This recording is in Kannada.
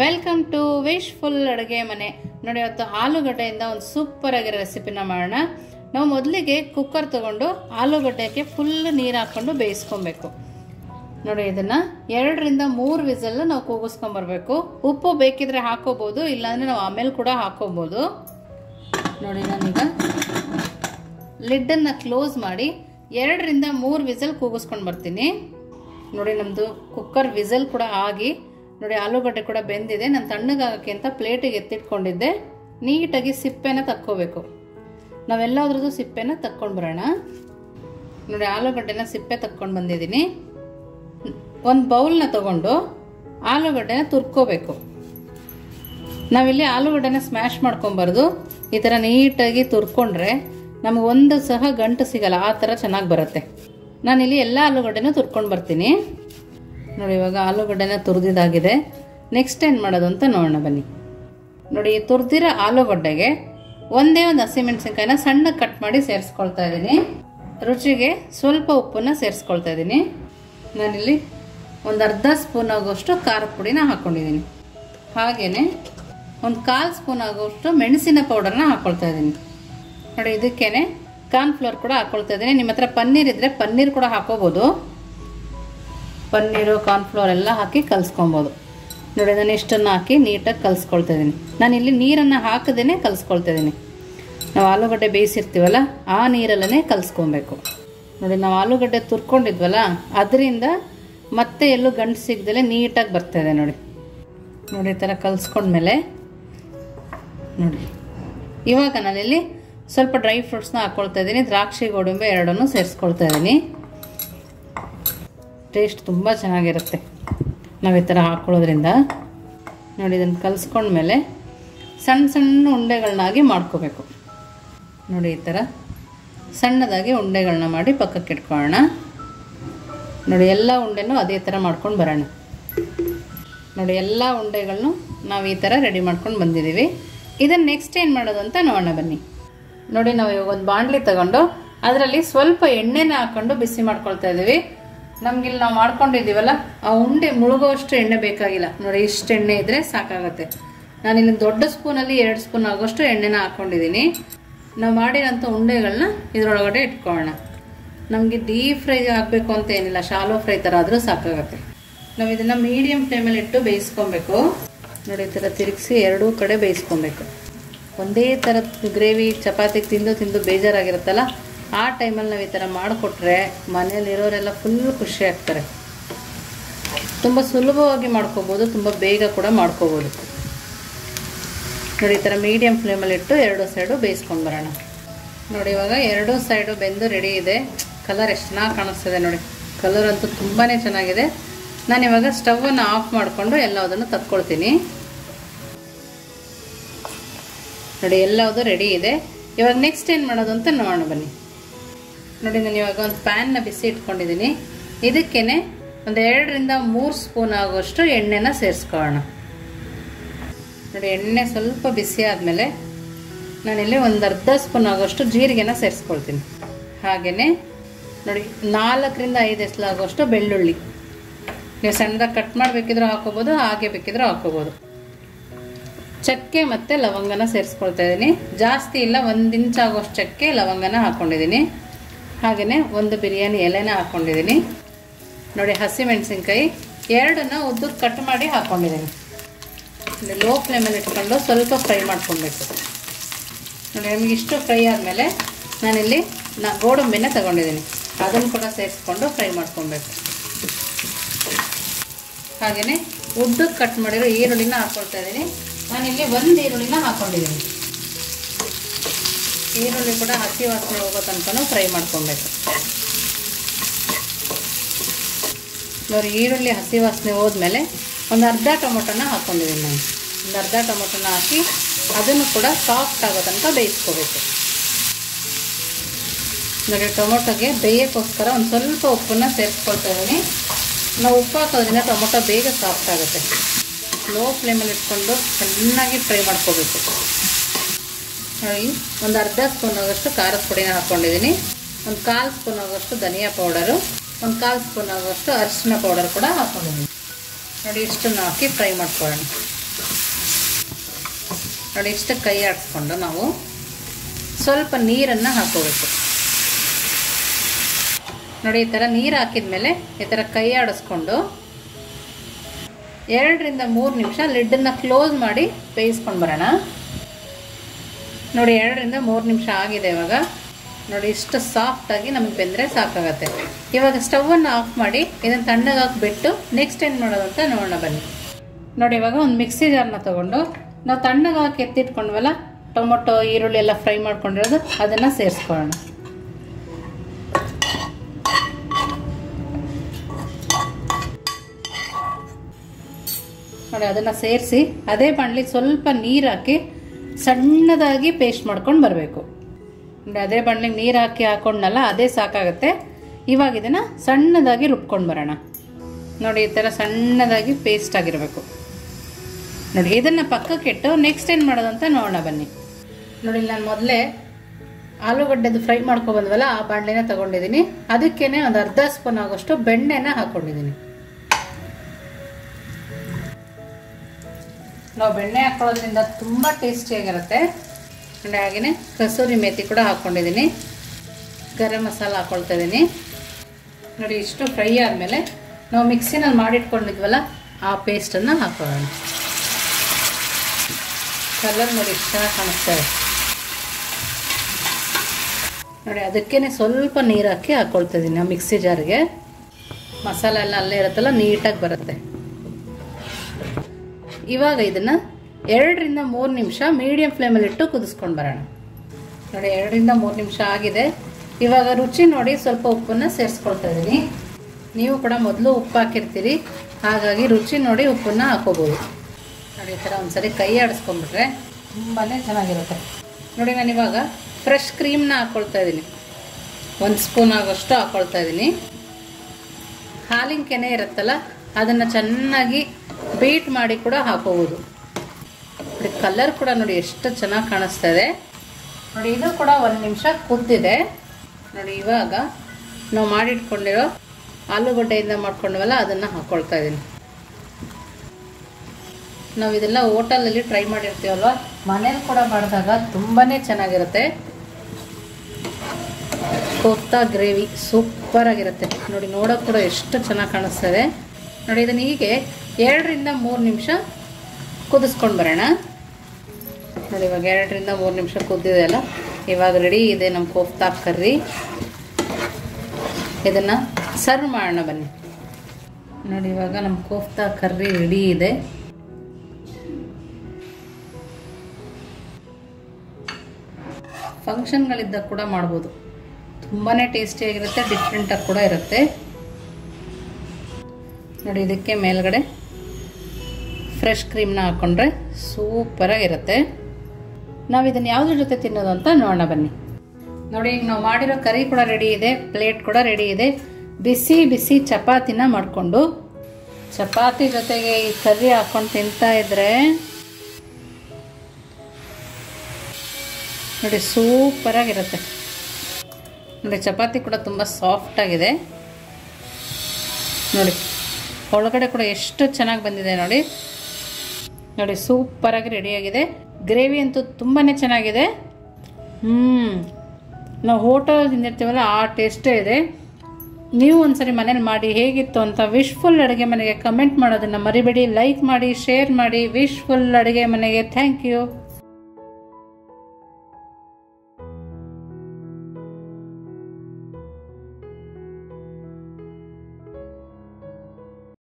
ವೆಲ್ಕಮ್ ಟು ವಿಶ್ ಫುಲ್ ಅಡುಗೆ ಮನೆ ನೋಡಿ ಇವತ್ತು ಆಲೂಗಡ್ಡೆಯಿಂದ ಒಂದು ಸೂಪರ್ ಆಗಿರೋ ರೆಸಿಪಿನ ಮಾಡೋಣ ನಾವು ಮೊದಲಿಗೆ ಕುಕ್ಕರ್ ತಗೊಂಡು ಆಲೂಗಡ್ಡೆಗೆ ಫುಲ್ ನೀರು ಹಾಕ್ಕೊಂಡು ಬೇಯಿಸ್ಕೊಬೇಕು ನೋಡಿ ಇದನ್ನ ಎರಡರಿಂದ ಮೂರು ವಿಸಲ್ ನಾವು ಕೂಗಿಸ್ಕೊಂಬರ್ಬೇಕು ಉಪ್ಪು ಬೇಕಿದ್ರೆ ಹಾಕೋಬಹುದು ಇಲ್ಲಾಂದ್ರೆ ನಾವು ಆಮೇಲೆ ಕೂಡ ಹಾಕೋಬಹುದು ನೋಡಿ ನಾನೀಗ ಲಿಡ್ಡನ್ನು ಕ್ಲೋಸ್ ಮಾಡಿ ಎರಡರಿಂದ ಮೂರು ವಿಸಲ್ ಕೂಗಿಸ್ಕೊಂಡು ಬರ್ತೀನಿ ನೋಡಿ ನಮ್ಮದು ಕುಕ್ಕರ್ ವಿಸಲ್ ಕೂಡ ಆಗಿ ನೋಡಿ ಆಲೂಗಡ್ಡೆ ಕೂಡ ಬೆಂದಿದೆ ನಾನು ತಣ್ಣಗಾಗಕ್ಕೆ ಅಂತ ಪ್ಲೇಟಿಗೆ ಎತ್ತಿಟ್ಕೊಂಡಿದ್ದೆ ನೀಟಾಗಿ ಸಿಪ್ಪೆನ ತಕ್ಕೋಬೇಕು ನಾವೆಲ್ಲದ್ರದ್ದು ಸಿಪ್ಪೆನ ತಕ್ಕೊಂಡು ಬರೋಣ ನೋಡಿ ಆಲೂಗಡ್ಡೆನ ಸಿಪ್ಪೆ ತಕ್ಕೊಂಡು ಬಂದಿದ್ದೀನಿ ಒಂದು ಬೌಲ್ನ ತಗೊಂಡು ಆಲೂಗಡ್ಡೆನ ತುರ್ಕೋಬೇಕು ನಾವಿಲ್ಲಿ ಆಲೂಗಡ್ಡೆನ ಸ್ಮ್ಯಾಶ್ ಮಾಡ್ಕೊಬಾರ್ದು ಈ ಥರ ನೀಟಾಗಿ ತುರ್ಕೊಂಡ್ರೆ ನಮಗೆ ಒಂದು ಸಹ ಗಂಟು ಸಿಗಲ್ಲ ಆ ಥರ ಚೆನ್ನಾಗಿ ಬರುತ್ತೆ ನಾನಿಲ್ಲಿ ಎಲ್ಲ ಆಲೂಗಡ್ಡೆನೂ ತುರ್ಕೊಂಡು ಬರ್ತೀನಿ ನೋಡಿ ಇವಾಗ ಆಲೂಗಡ್ಡೆನ ತುರಿದಿದ್ದಾಗಿದೆ ನೆಕ್ಸ್ಟ್ ಏನು ಮಾಡೋದು ಅಂತ ನೋಡೋಣ ಬನ್ನಿ ನೋಡಿ ಈ ತುರಿದಿರೋ ಆಲೂಗಡ್ಡೆಗೆ ಒಂದೇ ಒಂದು ಹಸಿಮೆಣಸಿನ್ಕಾಯಿನ ಸಣ್ಣ ಕಟ್ ಮಾಡಿ ಸೇರಿಸ್ಕೊಳ್ತಾ ಇದ್ದೀನಿ ರುಚಿಗೆ ಸ್ವಲ್ಪ ಉಪ್ಪನ್ನ ಸೇರಿಸ್ಕೊಳ್ತಾ ಇದ್ದೀನಿ ನಾನಿಲ್ಲಿ ಒಂದು ಅರ್ಧ ಸ್ಪೂನ್ ಆಗೋಷ್ಟು ಖಾರದ ಪುಡಿನ ಹಾಕ್ಕೊಂಡಿದ್ದೀನಿ ಹಾಗೆಯೇ ಒಂದು ಕಾಲು ಸ್ಪೂನ್ ಆಗೋಷ್ಟು ಮೆಣಸಿನ ಪೌಡರ್ನ ಹಾಕ್ಕೊಳ್ತಾ ಇದ್ದೀನಿ ನೋಡಿ ಇದಕ್ಕೇನೆ ಕಾರ್ನ್ಫ್ಲವರ್ ಕೂಡ ಹಾಕ್ಕೊಳ್ತಾ ಇದ್ದೀನಿ ನಿಮ್ಮ ಹತ್ರ ಪನ್ನೀರ್ ಇದ್ದರೆ ಪನ್ನೀರ್ ಕೂಡ ಹಾಕೋಬೋದು ಪನ್ನೀರು ಕಾರ್ನ್ಫ್ಲವರ್ ಎಲ್ಲ ಹಾಕಿ ಕಲಿಸ್ಕೊಬೋದು ನೋಡಿ ನಾನು ಇಷ್ಟನ್ನು ಹಾಕಿ ನೀಟಾಗಿ ಕಲಿಸ್ಕೊಳ್ತಾ ಇದ್ದೀನಿ ನಾನು ಇಲ್ಲಿ ನೀರನ್ನು ಹಾಕದೇ ಕಲಿಸ್ಕೊಳ್ತಾ ಇದ್ದೀನಿ ನಾವು ಆಲೂಗಡ್ಡೆ ಬೇಯಿಸಿರ್ತೀವಲ್ಲ ಆ ನೀರಲ್ಲೇ ಕಲಿಸ್ಕೊಬೇಕು ನೋಡಿ ನಾವು ಆಲೂಗಡ್ಡೆ ತುರ್ಕೊಂಡಿದ್ವಲ್ಲ ಅದರಿಂದ ಮತ್ತೆ ಎಲ್ಲೂ ಗಂಟು ಸಿಗ್ದಲೇ ನೀಟಾಗಿ ಬರ್ತಾಯಿದೆ ನೋಡಿ ನೋಡಿ ಈ ಥರ ಕಲಿಸ್ಕೊಂಡ್ಮೇಲೆ ನೋಡಿ ಇವಾಗ ನಾನಿಲ್ಲಿ ಸ್ವಲ್ಪ ಡ್ರೈ ಫ್ರೂಟ್ಸ್ನ ಹಾಕ್ಕೊಳ್ತಾ ಇದ್ದೀನಿ ದ್ರಾಕ್ಷಿ ಗೋಡಂಬಿ ಎರಡನ್ನೂ ಸೇರಿಸ್ಕೊಳ್ತಾ ಇದ್ದೀನಿ ಟೇಸ್ಟ್ ತುಂಬ ಚೆನ್ನಾಗಿರುತ್ತೆ ನಾವು ಈ ಥರ ಹಾಕ್ಕೊಳ್ಳೋದ್ರಿಂದ ನೋಡಿ ಇದನ್ನು ಕಲಿಸ್ಕೊಂಡ್ಮೇಲೆ ಸಣ್ಣ ಸಣ್ಣ ಉಂಡೆಗಳನ್ನಾಗಿ ಮಾಡ್ಕೋಬೇಕು ನೋಡಿ ಈ ಥರ ಸಣ್ಣದಾಗಿ ಉಂಡೆಗಳನ್ನ ಮಾಡಿ ಪಕ್ಕಕ್ಕೆ ಇಟ್ಕೊಳ್ಳೋಣ ನೋಡಿ ಎಲ್ಲ ಉಂಡೆನೂ ಅದೇ ಥರ ಮಾಡ್ಕೊಂಡು ಬರೋಣ ನೋಡಿ ಎಲ್ಲ ಉಂಡೆಗಳನ್ನು ನಾವು ಈ ಥರ ರೆಡಿ ಮಾಡ್ಕೊಂಡು ಬಂದಿದ್ದೀವಿ ಇದನ್ನು ನೆಕ್ಸ್ಟ್ ಏನು ಮಾಡೋದು ಅಂತ ನೋಡೋಣ ಬನ್ನಿ ನೋಡಿ ನಾವು ಇವಾಗ ಒಂದು ಬಾಣಲಿ ತಗೊಂಡು ಅದರಲ್ಲಿ ಸ್ವಲ್ಪ ಎಣ್ಣೆನ ಹಾಕೊಂಡು ಬಿಸಿ ಮಾಡ್ಕೊಳ್ತಾ ಇದ್ದೀವಿ ನಮ್ಗಿಲ್ಲಿ ನಾವು ಮಾಡ್ಕೊಂಡಿದ್ದೀವಲ್ಲ ಆ ಉಂಡೆ ಮುಳುಗೋಷ್ಟು ಎಣ್ಣೆ ಬೇಕಾಗಿಲ್ಲ ನೋಡಿ ಇಷ್ಟು ಎಣ್ಣೆ ಇದ್ದರೆ ಸಾಕಾಗತ್ತೆ ನಾನಿಲ್ಲಿ ದೊಡ್ಡ ಸ್ಪೂನಲ್ಲಿ ಎರಡು ಸ್ಪೂನ್ ಆಗೋಷ್ಟು ಎಣ್ಣೆನ ಹಾಕ್ಕೊಂಡಿದ್ದೀನಿ ನಾವು ಮಾಡಿರೋಂಥ ಉಂಡೆಗಳನ್ನ ಇದರೊಳಗಡೆ ಇಟ್ಕೊಳ್ಳೋಣ ನಮಗೆ ಡೀಪ್ ಫ್ರೈ ಆಗಬೇಕು ಅಂತ ಏನಿಲ್ಲ ಶಾಲೋ ಫ್ರೈ ಥರ ಆದರೂ ಸಾಕಾಗತ್ತೆ ನಾವು ಇದನ್ನು ಮೀಡಿಯಮ್ ಫ್ಲೇಮಲ್ಲಿ ಇಟ್ಟು ಬೇಯಿಸ್ಕೊಬೇಕು ನೋಡಿ ಈ ಥರ ತಿರುಗಿಸಿ ಎರಡೂ ಕಡೆ ಬೇಯಿಸ್ಕೊಬೇಕು ಒಂದೇ ಥರದ ಗ್ರೇವಿ ಚಪಾತಿಗೆ ತಿಂದು ತಿಂದು ಬೇಜಾರಾಗಿರುತ್ತಲ್ಲ ಆ ಟೈಮಲ್ಲಿ ನಾವು ಈ ಥರ ಮಾಡಿಕೊಟ್ರೆ ಮನೇಲಿರೋರೆಲ್ಲ ಫುಲ್ ಖುಷಿ ಆಗ್ತಾರೆ ತುಂಬ ಸುಲಭವಾಗಿ ಮಾಡ್ಕೋಬೋದು ತುಂಬ ಬೇಗ ಕೂಡ ಮಾಡ್ಕೋಬೋದು ನೋಡಿ ಈ ಥರ ಮೀಡಿಯಮ್ ಫ್ಲೇಮಲ್ಲಿ ಇಟ್ಟು ಎರಡು ಸೈಡು ಬೇಯಿಸ್ಕೊಂಡು ಬರೋಣ ನೋಡಿ ಇವಾಗ ಎರಡೂ ಸೈಡು ಬೆಂದು ರೆಡಿ ಇದೆ ಕಲರ್ ಎಷ್ಟು ಚೆನ್ನಾಗಿ ಕಾಣಿಸ್ತಿದೆ ನೋಡಿ ಕಲರ್ ಅಂತೂ ತುಂಬಾ ಚೆನ್ನಾಗಿದೆ ನಾನು ಇವಾಗ ಸ್ಟವನ್ನು ಆಫ್ ಮಾಡಿಕೊಂಡು ಎಲ್ಲದನ್ನು ತಕ್ಕೊಳ್ತೀನಿ ನೋಡಿ ಎಲ್ಲವುದು ರೆಡಿ ಇದೆ ಇವಾಗ ನೆಕ್ಸ್ಟ್ ಏನು ಮಾಡೋದು ಅಂತ ನೋಡೋಣ ಬನ್ನಿ ನೋಡಿ ನಾನು ಇವಾಗ ಒಂದು ಪ್ಯಾನ್ನ ಬಿಸಿ ಇಟ್ಕೊಂಡಿದ್ದೀನಿ ಇದಕ್ಕೇ ಒಂದು ಎರಡರಿಂದ ಮೂರು ಸ್ಪೂನ್ ಆಗುವಷ್ಟು ಎಣ್ಣೆನ ಸೇರಿಸ್ಕೊಳ್ಳೋಣ ನೋಡಿ ಎಣ್ಣೆ ಸ್ವಲ್ಪ ಬಿಸಿ ಆದಮೇಲೆ ನಾನಿಲ್ಲಿ ಒಂದು ಅರ್ಧ ಸ್ಪೂನ್ ಆಗೋಷ್ಟು ಜೀರಿಗೆನ ಸೇರಿಸ್ಕೊಳ್ತೀನಿ ಹಾಗೆಯೇ ನೋಡಿ ನಾಲ್ಕರಿಂದ ಐದು ಎಸ್ಲಾಗುವಷ್ಟು ಬೆಳ್ಳುಳ್ಳಿ ನೀವು ಸಣ್ಣದಾಗಿ ಕಟ್ ಮಾಡಬೇಕಿದ್ರೂ ಹಾಕೋಬೋದು ಹಾಗೆ ಬೇಕಿದ್ರೂ ಹಾಕೋಬೋದು ಚಕ್ಕೆ ಮತ್ತು ಲವಂಗನ ಸೇರಿಸ್ಕೊಳ್ತಾ ಇದ್ದೀನಿ ಜಾಸ್ತಿ ಇಲ್ಲ ಒಂದು ಇಂಚ್ ಆಗೋಷ್ಟು ಚಕ್ಕೆ ಲವಂಗನ ಹಾಕ್ಕೊಂಡಿದ್ದೀನಿ ಹಾಗೆಯೇ ಒಂದು ಬಿರಿಯಾನಿ ಎಲೆನ ಹಾಕ್ಕೊಂಡಿದ್ದೀನಿ ನೋಡಿ ಹಸಿಮೆಣಸಿನ್ಕಾಯಿ ಎರಡನ್ನ ಉದ್ದಕ್ಕೆ ಕಟ್ ಮಾಡಿ ಹಾಕ್ಕೊಂಡಿದ್ದೀನಿ ಲೋ ಫ್ಲೇಮಲ್ಲಿ ಇಟ್ಕೊಂಡು ಸ್ವಲ್ಪ ಫ್ರೈ ಮಾಡ್ಕೊಬೇಕು ನೋಡಿ ನಮಗೆ ಇಷ್ಟು ಫ್ರೈ ಆದಮೇಲೆ ನಾನಿಲ್ಲಿ ನಾ ಗೋಡಂಬಿನ ತಗೊಂಡಿದ್ದೀನಿ ಅದನ್ನು ಕೂಡ ಸೇರಿಸ್ಕೊಂಡು ಫ್ರೈ ಮಾಡ್ಕೊಬೇಕು ಹಾಗೆಯೇ ಉದ್ದಕ್ಕೆ ಕಟ್ ಮಾಡಿರೋ ಈರುಳ್ಳಿನ ಹಾಕ್ಕೊಳ್ತಾ ಇದ್ದೀನಿ ನಾನಿಲ್ಲಿ ಒಂದು ಈರುಳ್ಳಿನ ಹಾಕ್ಕೊಂಡಿದ್ದೀನಿ ಈರುಳ್ಳಿ ಕೂಡ ಹಸಿ ವಾಸನೆ ಹೋಗೋ ತನಕ ಫ್ರೈ ಮಾಡ್ಕೊಬೇಕು ನೋಡಿ ಈರುಳ್ಳಿ ಹಸಿ ವಾಸನೆ ಹೋದ್ಮೇಲೆ ಒಂದು ಅರ್ಧ ಟೊಮೊಟೊನ ಹಾಕ್ಕೊಂಡಿದ್ದೀನಿ ನಾನು ಒಂದು ಅರ್ಧ ಟೊಮೊಟೊನ ಹಾಕಿ ಅದನ್ನು ಕೂಡ ಸಾಫ್ಟ್ ಆಗೋ ತನಕ ಬೇಯಿಸ್ಕೋಬೇಕು ನೋಡಿ ಟೊಮೊಟೊಗೆ ಬೇಯೋಕ್ಕೋಸ್ಕರ ಒಂದು ಸ್ವಲ್ಪ ಉಪ್ಪನ್ನು ಸೇರಿಸ್ಕೊಳ್ತಾ ಇದ್ದೀನಿ ನಾವು ಉಪ್ಪು ಹಾಕೋದ್ರಿಂದ ಟೊಮೊಟೊ ಬೇಗ ಸಾಫ್ಟ್ ಆಗುತ್ತೆ ಲೋ ಫ್ಲೇಮಲ್ಲಿ ಇಟ್ಕೊಂಡು ಚೆನ್ನಾಗಿ ಫ್ರೈ ಮಾಡ್ಕೋಬೇಕು ನೋಡಿ ಒಂದು ಅರ್ಧ ಸ್ಪೂನ್ ಆಗೋಷ್ಟು ಖಾರದ ಪುಡಿನ ಹಾಕ್ಕೊಂಡಿದ್ದೀನಿ ಒಂದು ಕಾಲು ಸ್ಪೂನ್ ಆಗೋಷ್ಟು ಧನಿಯಾ ಪೌಡರು ಒಂದು ಕಾಲು ಸ್ಪೂನ್ ಆಗುವಷ್ಟು ಅರಿಶಿನ ಪೌಡರ್ ಕೂಡ ಹಾಕೊಂಡಿದ್ದೀನಿ ನೋಡಿ ಇಷ್ಟನ್ನು ಹಾಕಿ ಫ್ರೈ ಮಾಡ್ಕೊಳ್ಳೋಣ ನೋಡಿ ಇಷ್ಟು ಕೈ ಆಡಿಸ್ಕೊಂಡು ನಾವು ಸ್ವಲ್ಪ ನೀರನ್ನು ಹಾಕೋಬೇಕು ನೋಡಿ ಈ ಥರ ನೀರು ಹಾಕಿದ್ಮೇಲೆ ಈ ಥರ ಕೈ ಆಡಿಸ್ಕೊಂಡು ಎರಡರಿಂದ ಮೂರು ನಿಮಿಷ ಲಿಡ್ಡನ್ನು ಕ್ಲೋಸ್ ಮಾಡಿ ಬೇಯಿಸ್ಕೊಂಡು ಬರೋಣ ನೋಡಿ ಎರಡರಿಂದ ಮೂರು ನಿಮಿಷ ಆಗಿದೆ ಇವಾಗ ನೋಡಿ ಇಷ್ಟು ಸಾಫ್ಟಾಗಿ ನಮಗೆ ಬೆಂದರೆ ಸಾಕಾಗತ್ತೆ ಇವಾಗ ಸ್ಟವನ್ನು ಆಫ್ ಮಾಡಿ ಇದನ್ನು ತಣ್ಣಗಾಗಿ ಬಿಟ್ಟು ನೆಕ್ಸ್ಟ್ ಏನು ಮಾಡೋದು ಅಂತ ನೋಡೋಣ ಬನ್ನಿ ನೋಡಿ ಇವಾಗ ಒಂದು ಮಿಕ್ಸಿ ಜಾರ್ನ ತಗೊಂಡು ನಾವು ತಣ್ಣಗೆ ಹಾಕಿ ಎತ್ತಿಟ್ಕೊಂಡ್ವಲ್ಲ ಟೊಮೊಟೊ ಈರುಳ್ಳಿ ಎಲ್ಲ ಫ್ರೈ ಮಾಡ್ಕೊಂಡಿರೋದು ಅದನ್ನು ಸೇರಿಸ್ಕೊಳ್ಳೋಣ ನೋಡಿ ಅದನ್ನು ಸೇರಿಸಿ ಅದೇ ಬಾಣಲಿ ಸ್ವಲ್ಪ ನೀರು ಹಾಕಿ ಸಣ್ಣದಾಗಿ ಪೇಸ್ಟ್ ಮಾಡ್ಕೊಂಡು ಬರಬೇಕು ನೋಡಿ ಅದೇ ಬಾಣಲಿಗೆ ನೀರು ಹಾಕಿ ಹಾಕೊಂಡ್ನಲ್ಲ ಅದೇ ಸಾಕಾಗುತ್ತೆ ಇವಾಗ ಇದನ್ನು ಸಣ್ಣದಾಗಿ ರುಬ್ಕೊಂಡು ಬರೋಣ ನೋಡಿ ಈ ಥರ ಸಣ್ಣದಾಗಿ ಪೇಸ್ಟ್ ಆಗಿರಬೇಕು ನೋಡಿ ಇದನ್ನು ಪಕ್ಕಕ್ಕಿಟ್ಟು ನೆಕ್ಸ್ಟ್ ಏನು ಮಾಡೋದು ಅಂತ ನೋಡೋಣ ಬನ್ನಿ ನೋಡಿ ನಾನು ಮೊದಲೇ ಆಲೂಗಡ್ಡೆದು ಫ್ರೈ ಮಾಡ್ಕೊ ಬಂದ್ವಲ್ಲ ಆ ಬಾಣಲಿನ ತಗೊಂಡಿದ್ದೀನಿ ಅದಕ್ಕೇನೆ ಒಂದು ಅರ್ಧ ಸ್ಪೂನ್ ಆಗೋಷ್ಟು ಬೆಣ್ಣೆನ ಹಾಕ್ಕೊಂಡಿದ್ದೀನಿ ನಾವು ಬೆಣ್ಣೆ ಹಾಕೊಳ್ಳೋದ್ರಿಂದ ತುಂಬ ಟೇಸ್ಟಿಯಾಗಿರುತ್ತೆ ಆ್ಯಂಡ್ ಹಾಗೆಯೇ ಕಸೂರಿ ಮೇಥಿ ಕೂಡ ಹಾಕ್ಕೊಂಡಿದ್ದೀನಿ ಗರಂ ಮಸಾಲ ಹಾಕ್ಕೊಳ್ತಾ ಇದ್ದೀನಿ ನೋಡಿ ಇಷ್ಟು ಫ್ರೈ ಆದಮೇಲೆ ನಾವು ಮಿಕ್ಸಿನಲ್ಲಿ ಮಾಡಿಟ್ಕೊಂಡಿದ್ವಲ್ಲ ಆ ಪೇಸ್ಟನ್ನು ಹಾಕೊಳ್ಳೋಣ ಕಲರ್ ನೋಡಿ ಇಷ್ಟ ಕಾಣಿಸ್ತಾ ಇದೆ ನೋಡಿ ಅದಕ್ಕೇ ಸ್ವಲ್ಪ ನೀರು ಹಾಕಿ ಹಾಕ್ಕೊಳ್ತಾ ಇದ್ದೀನಿ ಆ ಮಿಕ್ಸಿ ಜಾರ್ಗೆ ಮಸಾಲೆ ಎಲ್ಲ ಅಲ್ಲೇ ಇರುತ್ತಲ್ಲ ನೀಟಾಗಿ ಬರುತ್ತೆ ಇವಾಗ ಇದನ್ನು ಎರಡರಿಂದ ಮೂರು ನಿಮಿಷ ಮೀಡಿಯಂ ಫ್ಲೇಮಲ್ಲಿ ಇಟ್ಟು ಕುದಿಸ್ಕೊಂಡು ಬರೋಣ ನೋಡಿ ಎರಡರಿಂದ ಮೂರು ನಿಮಿಷ ಆಗಿದೆ ಇವಾಗ ರುಚಿ ನೋಡಿ ಸ್ವಲ್ಪ ಉಪ್ಪನ್ನು ಸೇರಿಸ್ಕೊಳ್ತಾ ಇದ್ದೀನಿ ನೀವು ಕೂಡ ಮೊದಲು ಉಪ್ಪು ಹಾಕಿರ್ತೀರಿ ಹಾಗಾಗಿ ರುಚಿ ನೋಡಿ ಉಪ್ಪನ್ನು ಹಾಕೋಬೋದು ನೋಡಿ ಈ ಥರ ಒಂದ್ಸರಿ ಕೈ ಆಡಿಸ್ಕೊಂಡ್ಬಿಟ್ರೆ ತುಂಬಾ ಚೆನ್ನಾಗಿರುತ್ತೆ ನೋಡಿ ನಾನು ಇವಾಗ ಫ್ರೆಶ್ ಕ್ರೀಮ್ನ ಹಾಕ್ಕೊಳ್ತಾ ಇದ್ದೀನಿ ಒಂದು ಸ್ಪೂನ್ ಆಗೋಷ್ಟು ಹಾಕ್ಕೊಳ್ತಾ ಇದ್ದೀನಿ ಹಾಲಿನ ಕೆನೆ ಇರುತ್ತಲ್ಲ ಅದನ್ನು ಚೆನ್ನಾಗಿ ಬೀಟ್ ಮಾಡಿ ಕೂಡ ಹಾಕೋಬೋದು ನೋಡಿ ಕಲರ್ ಕೂಡ ನೋಡಿ ಎಷ್ಟು ಚೆನ್ನಾಗಿ ಕಾಣಿಸ್ತಾ ಇದೆ ನೋಡಿ ಇದು ಕೂಡ ಒಂದು ನಿಮಿಷ ಕುದ್ದಿದೆ ನೋಡಿ ಇವಾಗ ನಾವು ಮಾಡಿಟ್ಕೊಂಡಿರೋ ಆಲೂಗಡ್ಡೆಯಿಂದ ಮಾಡ್ಕೊಂಡ್ವಲ್ಲ ಅದನ್ನು ಹಾಕ್ಕೊಳ್ತಾ ಇದ್ದೀನಿ ನಾವು ಇದೆಲ್ಲ ಹೋಟೆಲಲ್ಲಿ ಟ್ರೈ ಮಾಡಿರ್ತೀವಲ್ವ ಮನೇಲಿ ಕೂಡ ಮಾಡಿದಾಗ ತುಂಬಾ ಚೆನ್ನಾಗಿರುತ್ತೆ ಕೋಫ್ತಾ ಗ್ರೇವಿ ಸೂಪರ್ ಆಗಿರುತ್ತೆ ನೋಡಿ ನೋಡೋಕೆ ಕೂಡ ಎಷ್ಟು ಚೆನ್ನಾಗಿ ಕಾಣಿಸ್ತದೆ ನೋಡಿ ಇದನ್ನು ಹೀಗೆ ಎರಡರಿಂದ ಮೂರು ನಿಮಿಷ ಕುದಿಸ್ಕೊಂಡು ಬರೋಣ ನೋಡಿ ಇವಾಗ ಎರಡರಿಂದ ಮೂರು ನಿಮಿಷ ಕುದ್ದಿದೆ ಅಲ್ಲ ಇವಾಗ ರೆಡಿ ಇದೆ ನಮ್ಮ ಕೋಫ್ತಾ ಕರ್ರಿ ಇದನ್ನು ಸರ್ವ್ ಮಾಡೋಣ ಬನ್ನಿ ನೋಡಿ ಇವಾಗ ನಮ್ಮ ಕೋಫ್ತಾ ಕರ್ರಿ ರೆಡಿ ಇದೆ ಫಂಕ್ಷನ್ಗಳಿದ್ದಾಗ ಕೂಡ ಮಾಡ್ಬೋದು ತುಂಬಾ ಟೇಸ್ಟಿಯಾಗಿರುತ್ತೆ ಡಿಫ್ರೆಂಟಾಗಿ ಕೂಡ ಇರುತ್ತೆ ನೋಡಿ ಇದಕ್ಕೆ ಮೇಲ್ಗಡೆ ಫ್ರೆಶ್ ಕ್ರೀಮ್ನ ಹಾಕ್ಕೊಂಡ್ರೆ ಸೂಪರಾಗಿರುತ್ತೆ ನಾವು ಇದನ್ನು ಯಾವುದ್ರ ಜೊತೆ ತಿನ್ನೋದು ಅಂತ ನೋಡೋಣ ಬನ್ನಿ ನೋಡಿ ಈಗ ನಾವು ಮಾಡಿರೋ ಕರಿ ಕೂಡ ರೆಡಿ ಇದೆ ಪ್ಲೇಟ್ ಕೂಡ ರೆಡಿ ಇದೆ ಬಿಸಿ ಬಿಸಿ ಚಪಾತಿನ ಮಾಡಿಕೊಂಡು ಚಪಾತಿ ಜೊತೆಗೆ ಈ ಕರ್ರಿ ಹಾಕ್ಕೊಂಡು ತಿಂತಾ ಇದ್ರೆ ನೋಡಿ ಸೂಪರಾಗಿರುತ್ತೆ ನೋಡಿ ಚಪಾತಿ ಕೂಡ ತುಂಬ ಸಾಫ್ಟಾಗಿದೆ ನೋಡಿ ಒಳಗಡೆ ಕೂಡ ಎಷ್ಟು ಚೆನ್ನಾಗಿ ಬಂದಿದೆ ನೋಡಿ ನೋಡಿ ಸೂಪರಾಗಿ ರೆಡಿಯಾಗಿದೆ ಗ್ರೇವಿ ಅಂತೂ ತುಂಬಾ ಚೆನ್ನಾಗಿದೆ ಹ್ಞೂ ನಾವು ಹೋಟೆಲ್ ತಿಂದಿರ್ತೀವಲ್ಲ ಆ ಟೇಸ್ಟೇ ಇದೆ ನೀವು ಒಂದ್ಸರಿ ಮನೇಲಿ ಮಾಡಿ ಹೇಗಿತ್ತು ಅಂತ ವಿಶ್ಫುಲ್ ಅಡುಗೆ ಮನೆಗೆ ಕಮೆಂಟ್ ಮಾಡೋದನ್ನು ಮರಿಬೇಡಿ ಲೈಕ್ ಮಾಡಿ ಶೇರ್ ಮಾಡಿ ವಿಶ್ಫುಲ್ ಅಡುಗೆ ಮನೆಗೆ ಥ್ಯಾಂಕ್ ಯು